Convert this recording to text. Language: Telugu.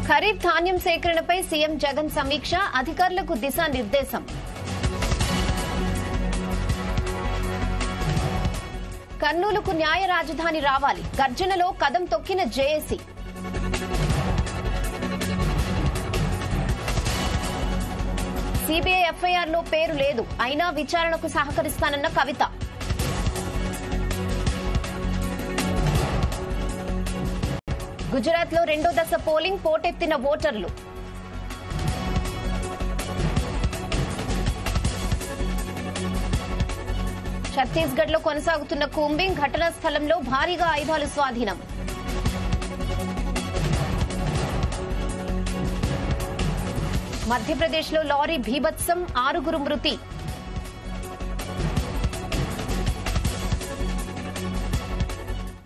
ఖరీఫ్ ధాన్యం సేకరణపై సీఎం జగన్ సమీక్ష అధికారులకు దిశానిర్దేశం కర్నూలుకు న్యాయ రాజధాని రావాలి గర్జనలో కదం తొక్కిన జేఏసీ సిబిఐ ఎఫ్ఐఆర్ లో పేరు లేదు అయినా విచారణకు సహకరిస్తానన్న కవిత గుజరాత్ లో రెండో దశ పోలింగ్ పోటెత్తిన ఓటర్లు ఛత్తీస్గఢ్ లో కొనసాగుతున్న కూంబింగ్ ఘటనా స్థలంలో భారీగా ఆయుధాలు స్వాధీనం మధ్యప్రదేశ్ లో లారీ భీభత్సం ఆరుగురు మృతి